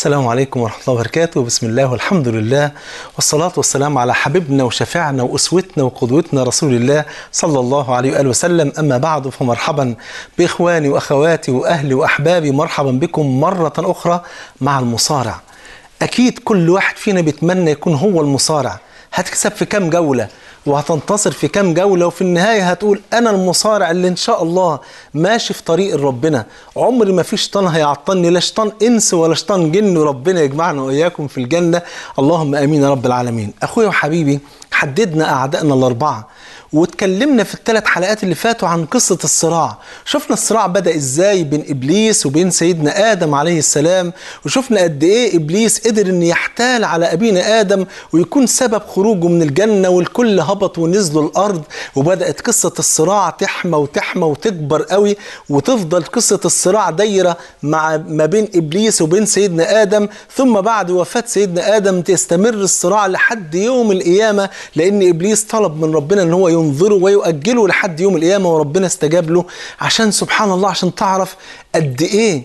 السلام عليكم ورحمة الله وبركاته بسم الله والحمد لله والصلاة والسلام على حبيبنا وشفيعنا وأسوتنا وقدوتنا رسول الله صلى الله عليه وآله وسلم أما بعد فمرحبا بإخواني وأخواتي وأهلي وأحبابي مرحبا بكم مرة أخرى مع المصارع أكيد كل واحد فينا بيتمنى يكون هو المصارع هتكسب في كام جولة وهتنتصر في كام جولة وفي النهاية هتقول أنا المصارع اللي إن شاء الله ماشي في طريق ربنا عمري ما في شيطان هيعطلني لا شيطان إنس ولا شيطان جن وربنا يجمعنا وإياكم في الجنة اللهم آمين يا رب العالمين أخويا وحبيبي حددنا أعدائنا الأربعة واتكلمنا في الثلاث حلقات اللي فاتوا عن قصة الصراع شفنا الصراع بدأ ازاي بين إبليس وبين سيدنا آدم عليه السلام وشفنا قد إيه إبليس قدر أن يحتال على أبينا آدم ويكون سبب خروجه من الجنة والكل هبط ونزلوا الأرض وبدأت قصة الصراع تحمى وتحمى وتكبر قوي وتفضل قصة الصراع دايرة مع ما بين إبليس وبين سيدنا آدم ثم بعد وفاة سيدنا آدم تستمر الصراع لحد يوم القيامة لأن إبليس طلب من ربنا أن هو ينظره ويؤجله لحد يوم القيامة وربنا استجاب له عشان سبحان الله عشان تعرف قد إيه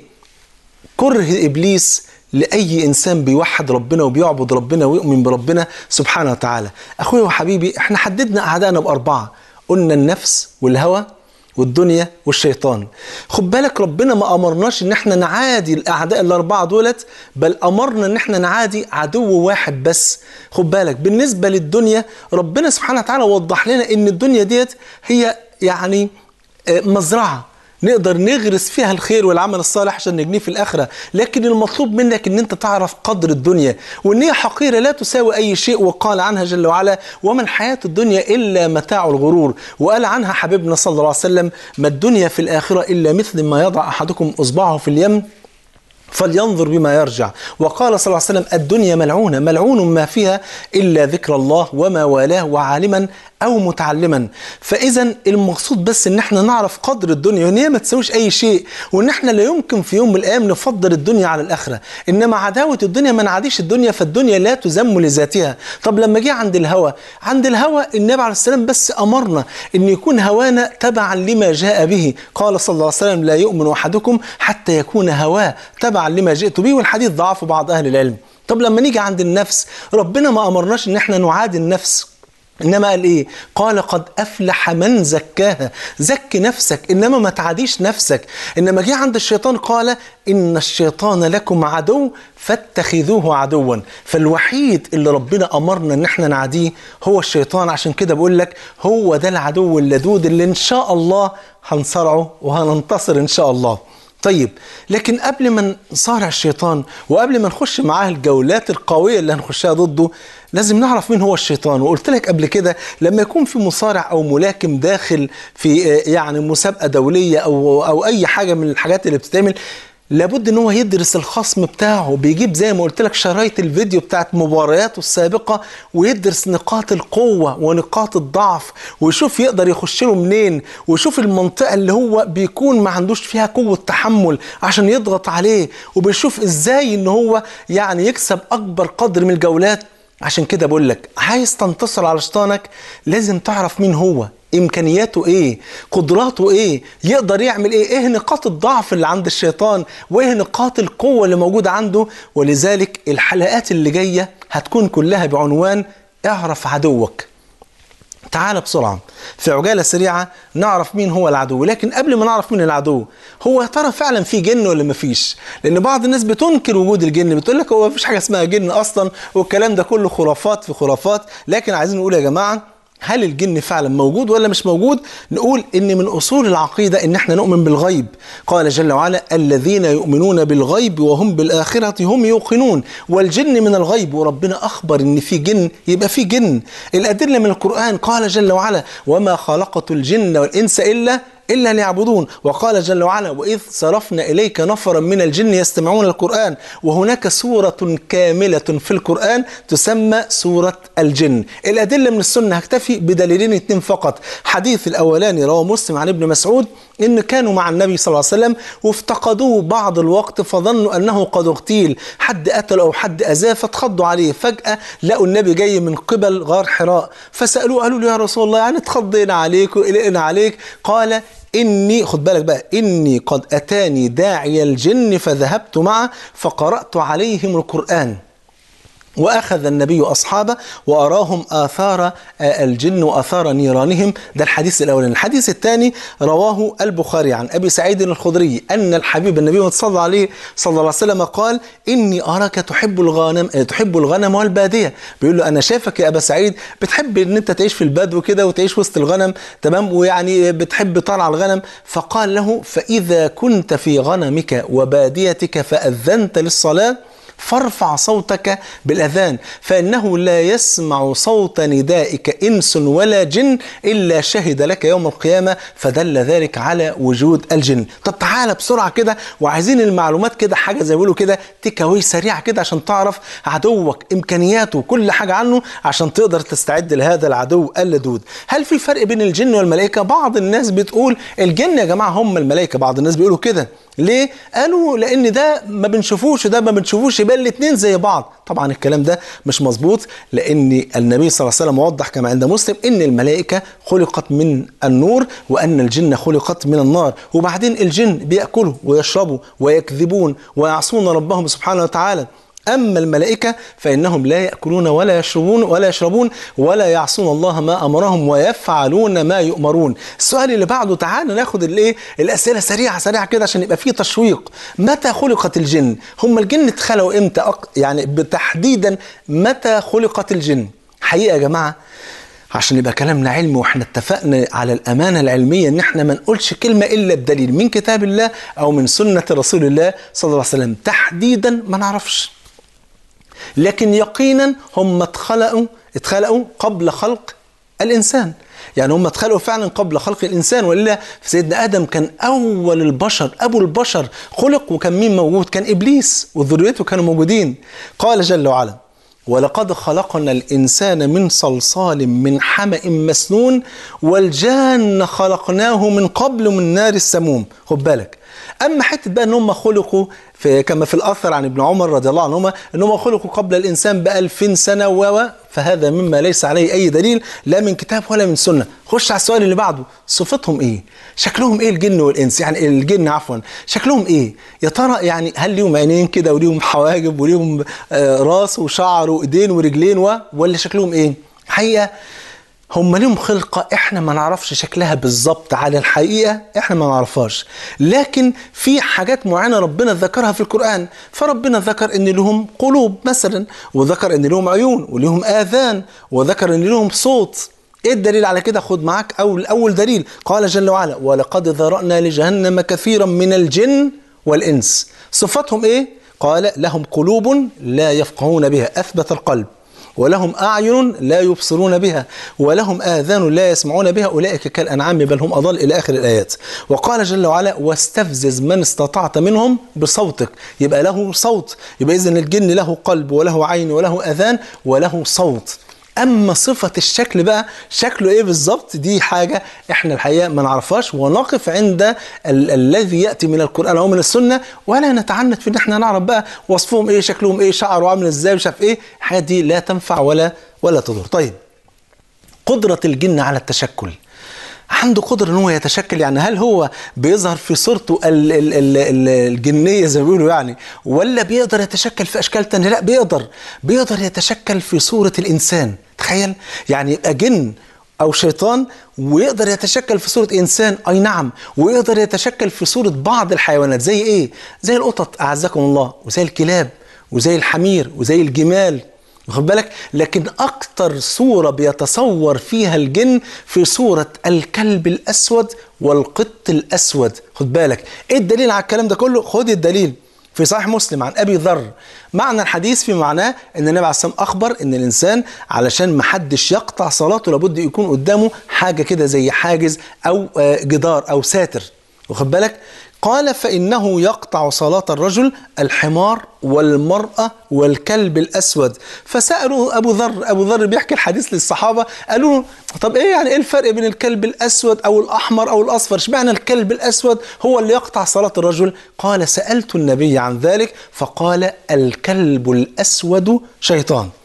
كره إبليس لأي إنسان بيوحد ربنا وبيعبد ربنا ويؤمن بربنا سبحانه وتعالى أخويا وحبيبي احنا حددنا أعدائنا بأربعة قلنا النفس والهوى والدنيا والشيطان خد بالك ربنا ما امرناش ان احنا نعادي الاعداء الاربعه دولت بل امرنا ان احنا نعادي عدو واحد بس خد بالك بالنسبه للدنيا ربنا سبحانه وتعالى وضح لنا ان الدنيا ديت هي يعني مزرعه نقدر نغرس فيها الخير والعمل الصالح عشان نجنيه في الآخرة لكن المطلوب منك ان انت تعرف قدر الدنيا وان هي حقيرة لا تساوي اي شيء وقال عنها جل وعلا ومن حياة الدنيا الا متاع الغرور وقال عنها حبيبنا صلى الله عليه وسلم ما الدنيا في الآخرة الا مثل ما يضع احدكم اصبعه في اليم فلينظر بما يرجع وقال صلى الله عليه وسلم الدنيا ملعونة ملعون ما فيها إلا ذكر الله وما والاه وعالما أو متعلما فإذا المقصود بس إن احنا نعرف قدر الدنيا وإن هي ما تساويش أي شيء وإن احنا لا يمكن في يوم من الأيام نفضل الدنيا على الآخرة إنما عداوة الدنيا ما نعاديش الدنيا فالدنيا لا تذم لذاتها طب لما جه عند الهوى عند الهوى النبي عليه السلام بس أمرنا إن يكون هوانا تبعا لما جاء به قال صلى الله عليه وسلم لا يؤمن أحدكم حتى يكون هواه تبعا لما جئت به والحديث ضعفه بعض أهل العلم طب لما نيجي عند النفس ربنا ما أمرناش إن احنا نعادي النفس إنما قال إيه؟ قال قد أفلح من زكاها زك نفسك إنما ما تعاديش نفسك إنما جه عند الشيطان قال إن الشيطان لكم عدو فاتخذوه عدوا فالوحيد اللي ربنا أمرنا إن احنا نعاديه هو الشيطان عشان كده بقول لك هو ده العدو اللدود اللي إن شاء الله هنصرعه وهننتصر إن شاء الله طيب لكن قبل ما نصارع الشيطان وقبل ما نخش معاه الجولات القوية اللي هنخشها ضده لازم نعرف مين هو الشيطان وقلت لك قبل كده لما يكون في مصارع او ملاكم داخل في يعني مسابقة دولية او او اي حاجة من الحاجات اللي بتتعمل لابد ان هو يدرس الخصم بتاعه بيجيب زي ما قلت لك شرايط الفيديو بتاعت مبارياته السابقه ويدرس نقاط القوه ونقاط الضعف ويشوف يقدر يخش له منين ويشوف المنطقه اللي هو بيكون ما عندوش فيها قوه تحمل عشان يضغط عليه وبيشوف ازاي ان هو يعني يكسب اكبر قدر من الجولات عشان كده بقول لك عايز تنتصر على شيطانك لازم تعرف مين هو امكانياته ايه قدراته ايه يقدر يعمل ايه ايه نقاط الضعف اللي عند الشيطان وايه نقاط القوه اللي موجوده عنده ولذلك الحلقات اللي جايه هتكون كلها بعنوان اعرف عدوك تعال بسرعة في عجالة سريعة نعرف مين هو العدو لكن قبل ما نعرف مين العدو هو يا ترى فعلا في جن ولا ما فيش لأن بعض الناس بتنكر وجود الجن بتقول لك هو ما فيش حاجة اسمها جن أصلا والكلام ده كله خرافات في خرافات لكن عايزين نقول يا جماعة هل الجن فعلا موجود ولا مش موجود نقول ان من اصول العقيده ان احنا نؤمن بالغيب قال جل وعلا الذين يؤمنون بالغيب وهم بالاخره هم يوقنون والجن من الغيب وربنا اخبر ان في جن يبقى في جن الادله من القران قال جل وعلا وما خلقت الجن والانس الا إلا ليعبدون وقال جل وعلا وإذ صرفنا إليك نفرا من الجن يستمعون القرآن وهناك سورة كاملة في القرآن تسمى سورة الجن الأدلة من السنة هكتفي بدليلين اتنين فقط حديث الأولاني رواه مسلم عن ابن مسعود إن كانوا مع النبي صلى الله عليه وسلم وافتقدوه بعض الوقت فظنوا أنه قد اغتيل حد قتل أو حد أذاه فاتخضوا عليه فجأة لقوا النبي جاي من قبل غار حراء فسألوه قالوا له يا رسول الله يعني اتخضينا عليك وقلقنا عليك قال إني خد بالك بقى إني قد أتاني داعي الجن فذهبت معه فقرأت عليهم القرآن وأخذ النبي أصحابه وأراهم آثار الجن وآثار نيرانهم ده الحديث الأولاني الحديث الثاني رواه البخاري عن أبي سعيد الخدري أن الحبيب النبي صلى الله عليه صلى الله عليه وسلم قال إني أراك تحب الغنم تحب الغنم والبادية بيقول له أنا شايفك يا أبا سعيد بتحب إن أنت تعيش في البدو كده وتعيش وسط الغنم تمام ويعني بتحب طلع الغنم فقال له فإذا كنت في غنمك وباديتك فأذنت للصلاة فارفع صوتك بالأذان فإنه لا يسمع صوت ندائك إنس ولا جن إلا شهد لك يوم القيامة فدل ذلك على وجود الجن طب تعالى بسرعة كده وعايزين المعلومات كده حاجة زي ما بيقولوا كده تكاوي سريعة كده عشان تعرف عدوك إمكانياته كل حاجة عنه عشان تقدر تستعد لهذا العدو اللدود هل في فرق بين الجن والملائكة بعض الناس بتقول الجن يا جماعة هم الملائكة بعض الناس بيقولوا كده ليه؟ قالوا لأن ده ما بنشوفوش وده ما بنشوفوش يبقى الاثنين زي بعض طبعا الكلام ده مش مظبوط لأن النبي صلى الله عليه وسلم وضح كما عند مسلم إن الملائكة خلقت من النور وأن الجن خلقت من النار وبعدين الجن بيأكلوا ويشربوا ويكذبون ويعصون ربهم سبحانه وتعالى أما الملائكة فإنهم لا يأكلون ولا يشربون ولا يشربون ولا يعصون الله ما أمرهم ويفعلون ما يؤمرون السؤال اللي بعده تعالى ناخد الايه الأسئلة سريعة سريعة كده عشان يبقى فيه تشويق متى خلقت الجن هم الجن اتخلقوا امتى أق... يعني بتحديدا متى خلقت الجن حقيقة يا جماعة عشان يبقى كلامنا علمي واحنا اتفقنا على الامانه العلميه ان احنا ما نقولش كلمه الا بدليل من كتاب الله او من سنه رسول الله صلى الله عليه وسلم تحديدا ما نعرفش لكن يقينا هم اتخلقوا اتخلقوا قبل خلق الانسان يعني هم اتخلقوا فعلا قبل خلق الانسان والا سيدنا ادم كان اول البشر ابو البشر خلق وكان مين موجود كان ابليس وذريته كانوا موجودين قال جل وعلا ولقد خلقنا الانسان من صلصال من حمأ مسنون والجان خلقناه من قبل من نار السموم خد بالك اما حته بقى ان هم خلقوا في كما في الاثر عن ابن عمر رضي الله عنهما ان هم خلقوا قبل الانسان ب 2000 سنه و فهذا مما ليس عليه اي دليل لا من كتاب ولا من سنه خش على السؤال اللي بعده صفتهم ايه شكلهم ايه الجن والانس يعني الجن عفوا شكلهم ايه يا ترى يعني هل ليهم عينين كده وليهم حواجب وليهم آه راس وشعر وايدين ورجلين و ولا شكلهم ايه حقيقه هم ليهم خلقة احنا ما نعرفش شكلها بالظبط على الحقيقة احنا ما نعرفهاش لكن في حاجات معينة ربنا ذكرها في القرآن فربنا ذكر ان لهم قلوب مثلا وذكر ان لهم عيون ولهم آذان وذكر ان لهم صوت ايه الدليل على كده خد معاك اول اول دليل قال جل وعلا ولقد ذرأنا لجهنم كثيرا من الجن والانس صفاتهم ايه قال لهم قلوب لا يفقهون بها اثبت القلب ولهم أعين لا يبصرون بها ولهم آذان لا يسمعون بها أولئك كالأنعام بل هم أضل إلى آخر الآيات وقال جل وعلا واستفزز من استطعت منهم بصوتك يبقى له صوت يبقى إذن الجن له قلب وله عين وله أذان وله صوت اما صفه الشكل بقى شكله ايه بالظبط دي حاجه احنا الحقيقه ما نعرفهاش ونقف عند ال- الذي ياتي من القران او من السنه ولا نتعنت في ان احنا نعرف بقى وصفهم ايه شكلهم ايه شعره عامل ازاي مش عارف ايه الحاجات دي لا تنفع ولا ولا تضر طيب قدره الجن على التشكل عنده قدرة ان هو يتشكل يعني هل هو بيظهر في صورته ال ال ال ال الجنية زي ما بيقولوا يعني ولا بيقدر يتشكل في اشكال تانية لا بيقدر بيقدر يتشكل في صورة الانسان تخيل يعني يبقى جن او شيطان ويقدر يتشكل في صورة انسان اي نعم ويقدر يتشكل في صورة بعض الحيوانات زي ايه زي القطط اعزكم الله وزي الكلاب وزي الحمير وزي الجمال واخد بالك لكن اكتر صورة بيتصور فيها الجن في صورة الكلب الاسود والقط الاسود خد بالك ايه الدليل على الكلام ده كله خد الدليل في صحيح مسلم عن ابي ذر معنى الحديث في معناه ان النبي عليه الصلاه والسلام اخبر ان الانسان علشان ما حدش يقطع صلاته لابد يكون قدامه حاجه كده زي حاجز او آه، جدار او ساتر واخد بالك قال فإنه يقطع صلاة الرجل الحمار والمرأة والكلب الأسود فسألوا أبو ذر أبو ذر بيحكي الحديث للصحابة قالوا له طب إيه يعني إيه الفرق بين الكلب الأسود أو الأحمر أو الأصفر اشمعنى الكلب الأسود هو اللي يقطع صلاة الرجل قال سألت النبي عن ذلك فقال الكلب الأسود شيطان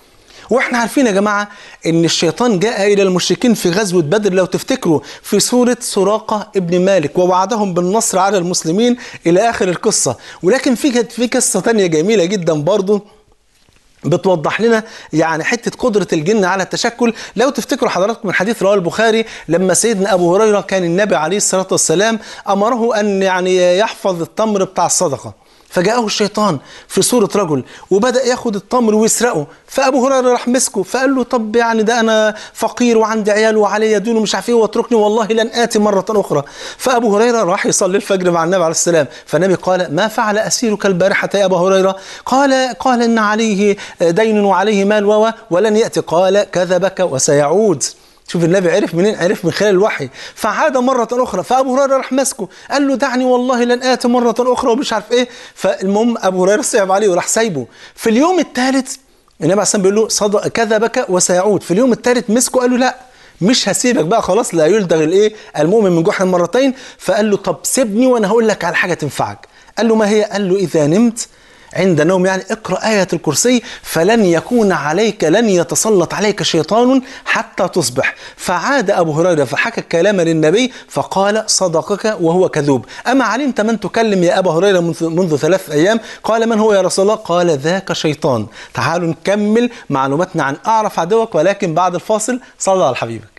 واحنا عارفين يا جماعه ان الشيطان جاء الى المشركين في غزوه بدر لو تفتكروا في سوره سراقه ابن مالك ووعدهم بالنصر على المسلمين الى اخر القصه ولكن في في قصه ثانيه جميله جدا برضه بتوضح لنا يعني حته قدره الجن على التشكل لو تفتكروا حضراتكم من حديث رواه البخاري لما سيدنا ابو هريره كان النبي عليه الصلاه والسلام امره ان يعني يحفظ التمر بتاع الصدقه فجاءه الشيطان في صورة رجل وبدأ ياخد التمر ويسرقه فأبو هريرة راح مسكه فقال له طب يعني ده أنا فقير وعندي عيال وعلي دين ومش عارف إيه واتركني والله لن آتي مرة أخرى فأبو هريرة راح يصلي الفجر مع النبي عليه السلام فالنبي قال ما فعل أسيرك البارحة يا أبا هريرة قال قال إن عليه دين وعليه مال و ولن يأتي قال كذبك وسيعود شوف النبي عرف منين عرف من خلال الوحي فعاد مرة أخرى فأبو هريرة راح ماسكه قال له دعني والله لن آتي مرة أخرى ومش عارف إيه فالمهم أبو هريرة صعب عليه وراح سايبه في اليوم الثالث النبي عليه السلام بيقول له صدق كذبك وسيعود في اليوم الثالث مسكه قال له لا مش هسيبك بقى خلاص لا يلدغ الايه المؤمن من جحر مرتين فقال له طب سيبني وانا هقول لك على حاجه تنفعك قال له ما هي قال له اذا نمت عند نوم يعني اقرأ آية الكرسي فلن يكون عليك لن يتسلط عليك شيطان حتى تصبح فعاد أبو هريرة فحكى الكلام للنبي فقال صدقك وهو كذوب أما علمت من تكلم يا أبا هريرة منذ, منذ ثلاث أيام قال من هو يا رسول الله قال ذاك شيطان تعالوا نكمل معلوماتنا عن أعرف عدوك ولكن بعد الفاصل صلى على حبيبك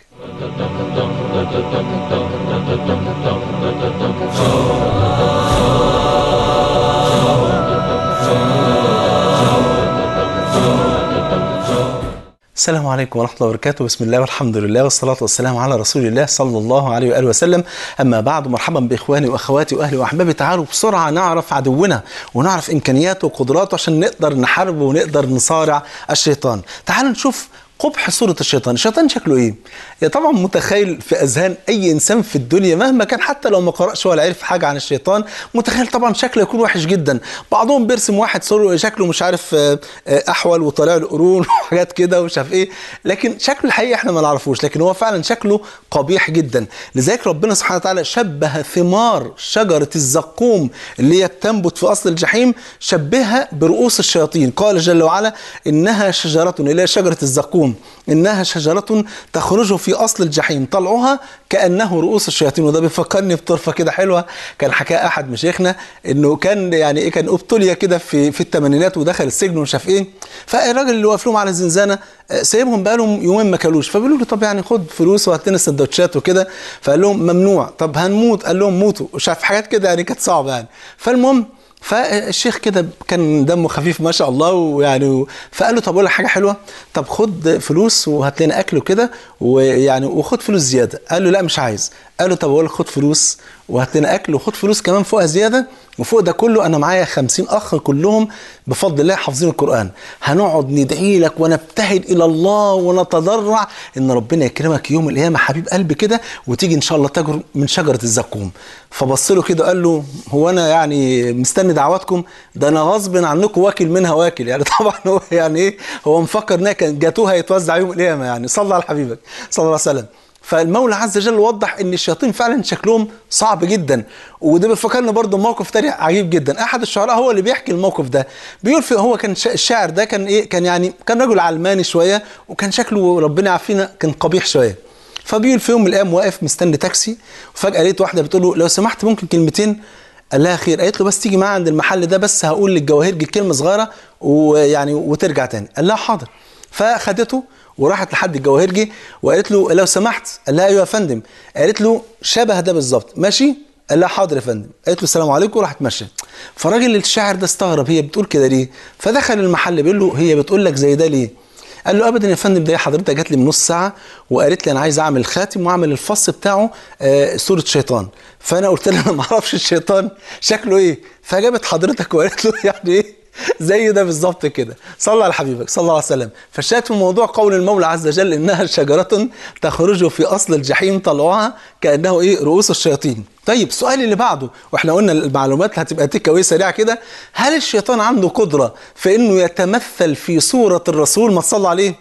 السلام عليكم ورحمة الله وبركاته بسم الله والحمد لله والصلاة والسلام على رسول الله صلى الله عليه وآله وسلم أما بعد مرحبا بإخواني وأخواتي وأهلي وأحبابي تعالوا بسرعة نعرف عدونا ونعرف إمكانياته وقدراته عشان نقدر نحاربه ونقدر نصارع الشيطان تعالوا نشوف قبح صورة الشيطان الشيطان شكله ايه يا طبعا متخيل في اذهان اي انسان في الدنيا مهما كان حتى لو ما قرأش ولا عرف حاجة عن الشيطان متخيل طبعا شكله يكون وحش جدا بعضهم بيرسم واحد صوره شكله مش عارف احول وطالع له قرون وحاجات كده ومش عارف ايه لكن شكله الحقيقي احنا ما نعرفوش لكن هو فعلا شكله قبيح جدا لذلك ربنا سبحانه وتعالى شبه ثمار شجرة الزقوم اللي هي بتنبت في اصل الجحيم شبهها برؤوس الشياطين قال جل وعلا انها شجرة اللي هي شجرة الزقوم إنها شجرة تخرج في أصل الجحيم طلعها كأنه رؤوس الشياطين وده بيفكرني بطرفة كده حلوة كان حكاها أحد مشايخنا إنه كان يعني إيه كان أبطوليا كده في في الثمانينات ودخل السجن ومش عارف إيه فالراجل اللي واقف لهم على الزنزانة سايبهم بقالهم يومين ما كلوش فبيقولوا له طب يعني خد فلوس وهات لنا سندوتشات وكده فقال لهم ممنوع طب هنموت قال لهم موتوا مش عارف حاجات كده يعني كانت صعبة يعني فالمهم فالشيخ كده كان دمه خفيف ما شاء الله ويعني فقال له طب اقول لك حاجه حلوه طب خد فلوس وهات لنا اكل وكده ويعني وخد فلوس زياده قال له لا مش عايز قال له طب اقول لك خد فلوس وهات لنا اكل وخد فلوس كمان فوقها زياده وفوق ده كله انا معايا خمسين اخ كلهم بفضل الله حافظين القران هنقعد ندعي لك ونبتهل الى الله ونتضرع ان ربنا يكرمك يوم القيامه حبيب قلبي كده وتيجي ان شاء الله تجر من شجره الزقوم فبص له كده قال له هو انا يعني مستني دعواتكم ده انا غصب عنكم واكل منها واكل يعني طبعا هو يعني ايه هو مفكر انها كان جاتوه هيتوزع يوم القيامه يعني صلى على حبيبك صلى الله عليه وسلم فالمولى عز وجل وضح ان الشياطين فعلا شكلهم صعب جدا وده بيفكرنا برضه موقف تاني عجيب جدا احد الشعراء هو اللي بيحكي الموقف ده بيقول في هو كان الشاعر ده كان ايه كان يعني كان رجل علماني شويه وكان شكله ربنا يعافينا كان قبيح شويه فبيقول في يوم من الايام واقف مستني تاكسي وفجاه لقيت واحده بتقول له لو سمحت ممكن كلمتين قال لها خير قالت له بس تيجي معايا عند المحل ده بس هقول للجواهرجي كلمه صغيره ويعني وترجع تاني قال لها حاضر فخدته وراحت لحد الجواهرجي وقالت له لو سمحت قال لها ايوه يا فندم قالت له شبه ده بالظبط ماشي قال لها حاضر يا فندم قالت له السلام عليكم وراحت ماشيه فالراجل الشاعر ده استغرب هي بتقول كده ليه فدخل المحل بيقول له هي بتقول لك زي ده ليه قال له ابدا يا فندم ده حضرتك جات لي من نص ساعه وقالت لي انا عايز اعمل خاتم واعمل الفص بتاعه آه صوره شيطان فانا قلت لها انا ما اعرفش الشيطان شكله ايه فجابت حضرتك وقالت له يعني ايه زي ده بالظبط كده صلى على حبيبك صلى الله عليه وسلم فالشاهد في موضوع قول المولى عز وجل انها شجره تخرج في اصل الجحيم طلعها كانه ايه رؤوس الشياطين طيب السؤال اللي بعده واحنا قلنا المعلومات هتبقى تيك اواي سريعه كده هل الشيطان عنده قدره في انه يتمثل في صوره الرسول ما صلى عليه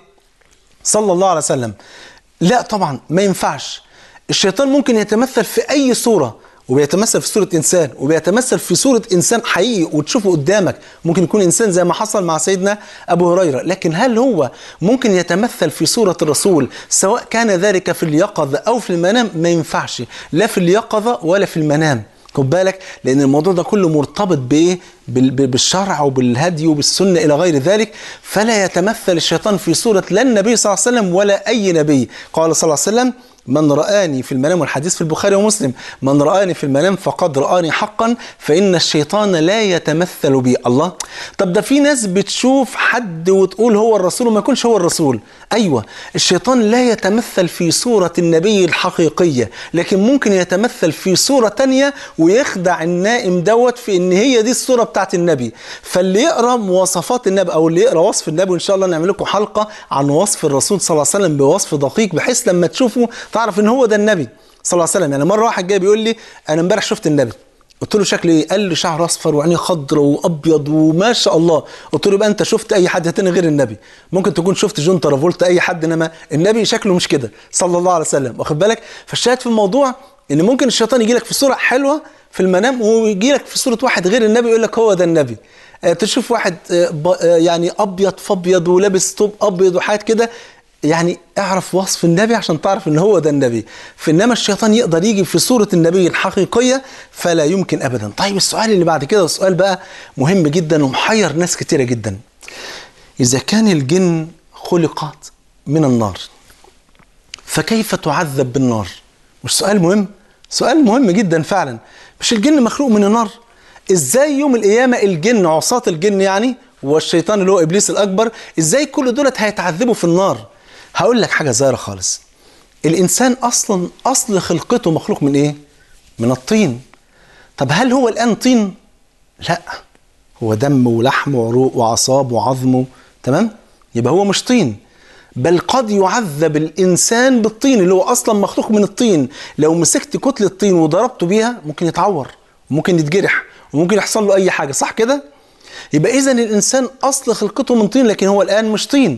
صلى الله عليه وسلم لا طبعا ما ينفعش الشيطان ممكن يتمثل في اي صوره وبيتمثل في صورة إنسان وبيتمثل في صورة إنسان حقيقي وتشوفه قدامك ممكن يكون إنسان زي ما حصل مع سيدنا أبو هريرة لكن هل هو ممكن يتمثل في صورة الرسول سواء كان ذلك في اليقظة أو في المنام ما ينفعش لا في اليقظة ولا في المنام خد بالك لان الموضوع ده كله مرتبط بايه بال- ب- بالشرع وبالهدي وبالسنه الى غير ذلك فلا يتمثل الشيطان في صوره لا النبي صلى الله عليه وسلم ولا اي نبي قال صلى الله عليه وسلم من رآني في المنام والحديث في البخاري ومسلم من رآني في المنام فقد رآني حقا فإن الشيطان لا يتمثل بي الله طب ده في ناس بتشوف حد وتقول هو الرسول وما يكونش هو الرسول أيوة الشيطان لا يتمثل في صورة النبي الحقيقية لكن ممكن يتمثل في صورة تانية ويخدع النائم دوت في ان هي دي الصورة بتاعت النبي فاللي يقرأ مواصفات النبي او اللي يقرأ وصف النبي وان شاء الله نعمل لكم حلقة عن وصف الرسول صلى الله عليه وسلم بوصف دقيق بحيث لما تشوفه تعرف ان هو ده النبي صلى الله عليه وسلم يعني مرة واحد جاي بيقول لي انا امبارح شفت النبي قلت له شكله ايه؟ قال لي شعر اصفر وعينيه خضر وابيض وما شاء الله قلت له يبقى انت شفت اي حد تاني غير النبي ممكن تكون شفت جون ترافولتا اي حد انما النبي شكله مش كده صلى الله عليه وسلم واخد بالك فالشاهد في الموضوع ان ممكن الشيطان يجي لك في صوره حلوه في المنام ويجي لك في صوره واحد غير النبي يقول لك هو ده النبي آه، تشوف واحد آه، ب- آه، يعني ابيض فابيض ولابس طوب ابيض وحاجات كده يعني اعرف وصف النبي عشان تعرف ان هو ده النبي فانما الشيطان يقدر يجي في صوره النبي الحقيقيه فلا يمكن ابدا طيب السؤال اللي بعد كده السؤال بقى مهم جدا ومحير ناس كتيره جدا اذا كان الجن خلقت من النار فكيف تعذب بالنار مش سؤال مهم سؤال مهم جدا فعلا مش الجن مخلوق من النار ازاي يوم القيامه الجن عصاة الجن يعني والشيطان اللي هو ابليس الاكبر ازاي كل دولت هيتعذبوا في النار هقول لك حاجه صغيره خالص الانسان اصلا اصل خلقته مخلوق من ايه من الطين طب هل هو الان طين لا هو دم ولحم وعروق وعصاب وعظم تمام يبقى هو مش طين بل قد يعذب الانسان بالطين اللي هو اصلا مخلوق من الطين لو مسكت كتله طين وضربته بيها ممكن يتعور وممكن يتجرح وممكن يحصل له اي حاجه صح كده يبقى اذا الانسان اصل خلقته من طين لكن هو الان مش طين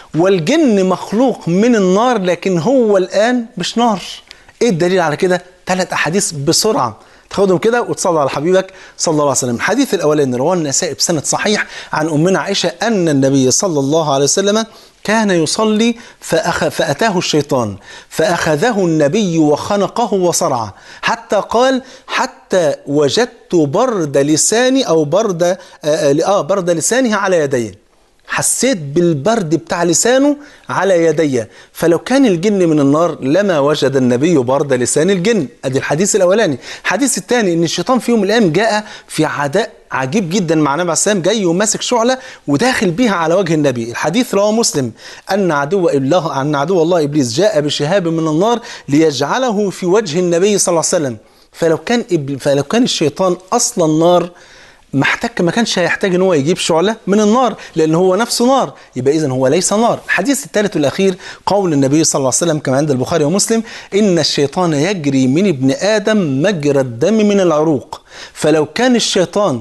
والجن مخلوق من النار لكن هو الان مش نار ايه الدليل على كده ثلاث احاديث بسرعه تاخدهم كده وتصلي على حبيبك صلى الله عليه وسلم الحديث الاولاني رواه النسائي بسند صحيح عن امنا عائشه ان النبي صلى الله عليه وسلم كان يصلي فأخ فأتاه الشيطان فأخذه النبي وخنقه وصرعه حتى قال حتى وجدت برد لساني أو برد آه, آه برد لسانه على يدي حسيت بالبرد بتاع لسانه على يدي فلو كان الجن من النار لما وجد النبي برد لسان الجن ادي الحديث الاولاني الحديث الثاني ان الشيطان في يوم من الايام جاء في عداء عجيب جدا مع النبي عليه السلام جاي وماسك شعله وداخل بيها على وجه النبي الحديث رواه مسلم ان عدو الله ان عدو الله ابليس جاء بشهاب من النار ليجعله في وجه النبي صلى الله عليه وسلم فلو كان إبل فلو كان الشيطان اصلا نار محتاج ما كانش هيحتاج ان هو يجيب شعله من النار لان هو نفسه نار يبقى اذا هو ليس نار الحديث الثالث والاخير قول النبي صلى الله عليه وسلم كما عند البخاري ومسلم ان الشيطان يجري من ابن ادم مجرى الدم من العروق فلو كان الشيطان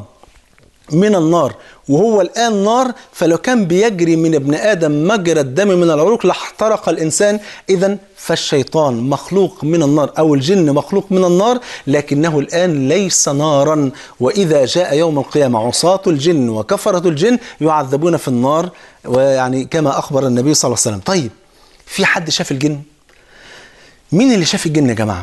من النار وهو الآن نار فلو كان بيجري من ابن آدم مجرى الدم من العروق لاحترق الإنسان إذا فالشيطان مخلوق من النار أو الجن مخلوق من النار لكنه الآن ليس نارا وإذا جاء يوم القيامة عصاة الجن وكفرة الجن يعذبون في النار ويعني كما أخبر النبي صلى الله عليه وسلم طيب في حد شاف الجن مين اللي شاف الجن يا جماعة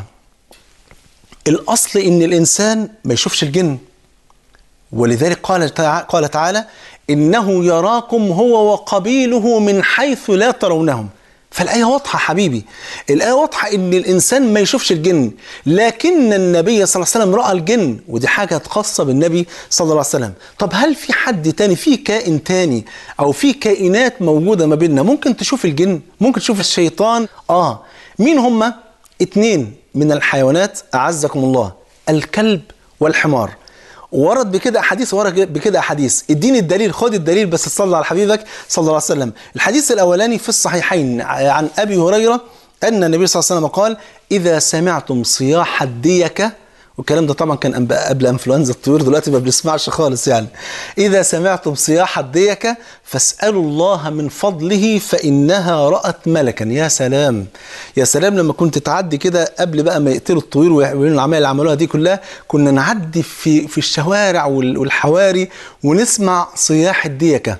الأصل إن الإنسان ما يشوفش الجن ولذلك قال قال تعالى انه يراكم هو وقبيله من حيث لا ترونهم فالآية واضحة حبيبي الآية واضحة إن الإنسان ما يشوفش الجن لكن النبي صلى الله عليه وسلم رأى الجن ودي حاجة خاصة بالنبي صلى الله عليه وسلم طب هل في حد تاني في كائن تاني أو في كائنات موجودة ما بيننا ممكن تشوف الجن ممكن تشوف الشيطان آه مين هما اتنين من الحيوانات أعزكم الله الكلب والحمار ورد بكده احاديث ورد بكده احاديث اديني الدليل خد الدليل بس تصلي على حبيبك صلى الله عليه وسلم الحديث الاولاني في الصحيحين عن ابي هريره ان النبي صلى الله عليه وسلم قال اذا سمعتم صياح الديكه والكلام ده طبعا كان قبل انفلونزا الطيور دلوقتي ما بنسمعش خالص يعني اذا سمعتم صياح الديكه فاسالوا الله من فضله فانها رات ملكا يا سلام يا سلام لما كنت تعدي كده قبل بقى ما يقتلوا الطيور ويعملوا العمليه اللي عملوها دي كلها كنا نعدي في في الشوارع والحواري ونسمع صياح الديكه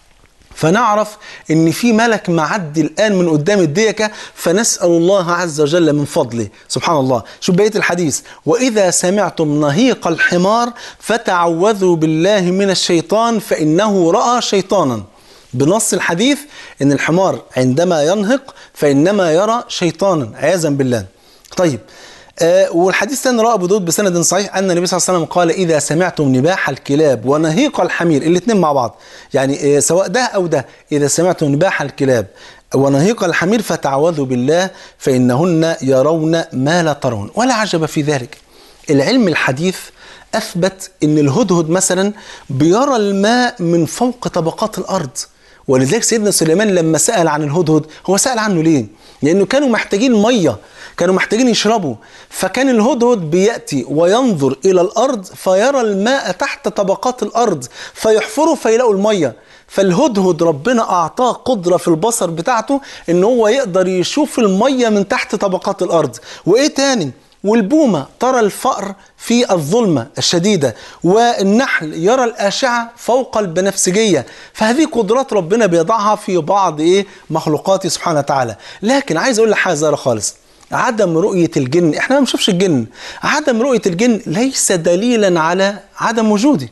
فنعرف ان في ملك معدي الان من قدام الديكه فنسال الله عز وجل من فضله سبحان الله شوف بقيه الحديث واذا سمعتم نهيق الحمار فتعوذوا بالله من الشيطان فانه راى شيطانا بنص الحديث ان الحمار عندما ينهق فانما يرى شيطانا عياذا بالله طيب آه والحديث الثاني رواه ابو داود بسند صحيح ان النبي صلى الله عليه وسلم قال اذا سمعتم نباح الكلاب ونهيق الحمير الاثنين مع بعض يعني آه سواء ده او ده اذا سمعتم نباح الكلاب ونهيق الحمير فتعوذوا بالله فانهن يرون ما لا ترون ولا عجب في ذلك العلم الحديث اثبت ان الهدهد مثلا بيرى الماء من فوق طبقات الارض ولذلك سيدنا سليمان لما سال عن الهدهد هو سال عنه ليه لانه كانوا محتاجين ميه كانوا محتاجين يشربوا فكان الهدهد بياتي وينظر الى الارض فيرى الماء تحت طبقات الارض فيحفروا فيلاقوا الميه فالهدهد ربنا اعطاه قدره في البصر بتاعته ان هو يقدر يشوف الميه من تحت طبقات الارض وايه تاني والبومة ترى الفأر في الظلمة الشديدة والنحل يرى الأشعة فوق البنفسجية فهذه قدرات ربنا بيضعها في بعض إيه مخلوقاته سبحانه وتعالى لكن عايز أقول لك حاجة صغيرة خالص عدم رؤية الجن احنا ما بنشوفش الجن عدم رؤية الجن ليس دليلا على عدم وجودي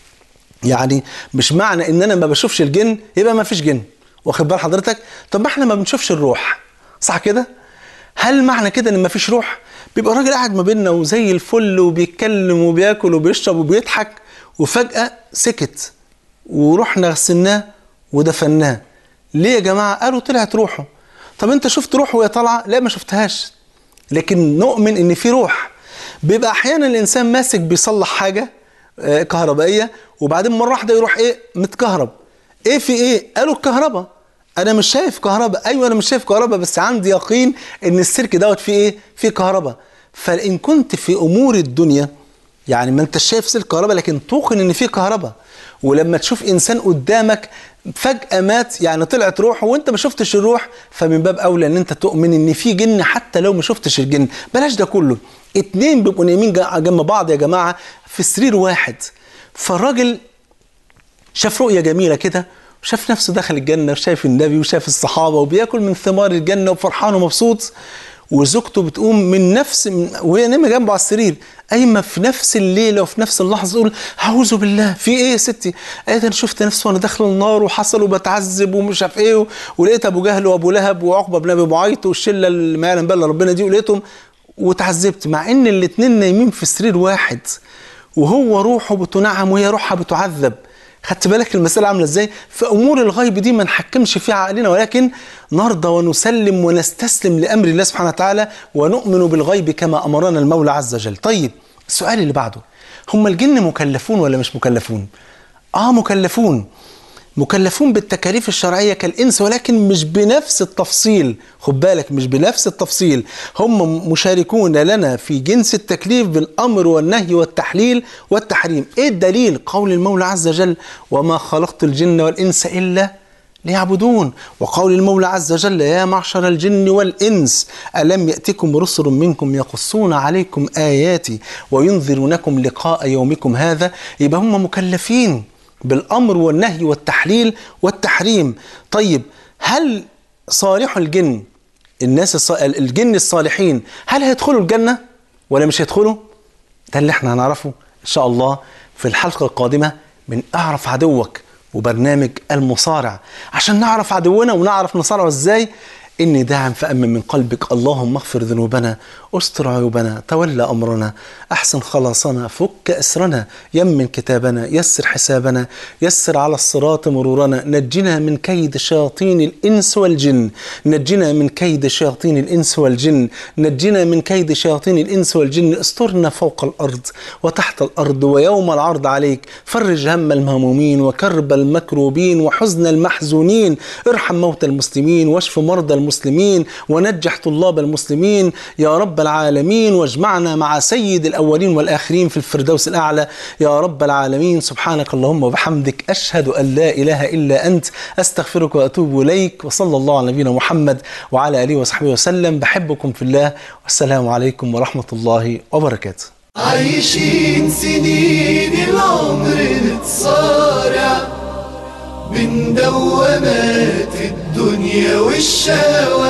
يعني مش معنى ان انا ما بشوفش الجن يبقى ما فيش جن واخد بال حضرتك طب ما احنا ما بنشوفش الروح صح كده هل معنى كده ان ما فيش روح بيبقى الراجل قاعد ما بيننا وزي الفل وبيتكلم وبياكل وبيشرب وبيضحك وفجأة سكت ورحنا غسلناه ودفناه ليه يا جماعة قالوا طلعت روحه طب انت شفت روحه وهي طالعة لا ما شفتهاش لكن نؤمن ان في روح بيبقى احيانا الانسان ماسك بيصلح حاجة كهربائية وبعدين مرة واحدة يروح ايه متكهرب ايه في ايه قالوا الكهرباء انا مش شايف كهرباء ايوه انا مش شايف كهرباء بس عندي يقين ان السلك دوت فيه ايه فيه كهرباء فان كنت في امور الدنيا يعني ما انت شايف سلك كهرباء لكن توقن ان فيه كهرباء ولما تشوف انسان قدامك فجأة مات يعني طلعت روحه وانت ما شفتش الروح فمن باب اولى ان انت تؤمن ان في جن حتى لو ما شفتش الجن بلاش ده كله اتنين بيبقوا نايمين جنب بعض يا جماعة في سرير واحد فالراجل شاف رؤية جميلة كده وشاف نفسه دخل الجنة وشاف النبي وشاف الصحابة وبياكل من ثمار الجنة وفرحان ومبسوط وزوجته بتقوم من نفس من وهي نايمة جنبه على السرير قايمة في نفس الليلة وفي نفس اللحظة تقول أعوذ بالله في إيه يا ستي؟ قالت أنا شفت نفسي وأنا داخل النار وحصل وبتعذب ومش عارف إيه و... ولقيت أبو جهل وأبو لهب وعقبة بن أبي معيط والشلة اللي ما يعلم بالله ربنا دي ولقيتهم وتعذبت مع إن الاتنين نايمين في سرير واحد وهو روحه بتنعم وهي روحها بتعذب خدت بالك المسألة عاملة ازاي؟ في أمور الغيب دي ما نحكمش فيها عقلنا ولكن نرضى ونسلم ونستسلم لأمر الله سبحانه وتعالى ونؤمن بالغيب كما أمرنا المولى عز وجل. طيب السؤال اللي بعده هم الجن مكلفون ولا مش مكلفون؟ آه مكلفون مكلفون بالتكاليف الشرعية كالإنس ولكن مش بنفس التفصيل خد بالك مش بنفس التفصيل هم مشاركون لنا في جنس التكليف بالأمر والنهي والتحليل والتحريم إيه الدليل قول المولى عز وجل وما خلقت الجن والإنس إلا ليعبدون وقول المولى عز وجل يا معشر الجن والإنس ألم يأتكم رسل منكم يقصون عليكم آياتي وينذرونكم لقاء يومكم هذا يبقى هم مكلفين بالامر والنهي والتحليل والتحريم طيب هل صالح الجن الناس الص... الجن الصالحين هل هيدخلوا الجنه ولا مش هيدخلوا ده اللي احنا هنعرفه ان شاء الله في الحلقه القادمه من اعرف عدوك وبرنامج المصارع عشان نعرف عدونا ونعرف نصارعه ازاي إني داعم فأمن من قلبك اللهم اغفر ذنوبنا استر عيوبنا تولى أمرنا أحسن خلاصنا فك أسرنا يمن كتابنا يسر حسابنا يسر على الصراط مرورنا نجنا من كيد شياطين الإنس والجن نجنا من كيد شياطين الإنس والجن نجنا من كيد شياطين الإنس والجن استرنا فوق الأرض وتحت الأرض ويوم العرض عليك فرج هم المهمومين وكرب المكروبين وحزن المحزونين ارحم موتى المسلمين واشف مرضى المسلمين ونجح طلاب المسلمين يا رب العالمين واجمعنا مع سيد الأولين والآخرين في الفردوس الأعلى يا رب العالمين سبحانك اللهم وبحمدك أشهد أن لا إله إلا أنت أستغفرك وأتوب إليك وصلى الله على نبينا محمد وعلى آله وصحبه وسلم بحبكم في الله والسلام عليكم ورحمة الله وبركاته عايشين سنين العمر نتصارع من دوامات الدنيا والشهوات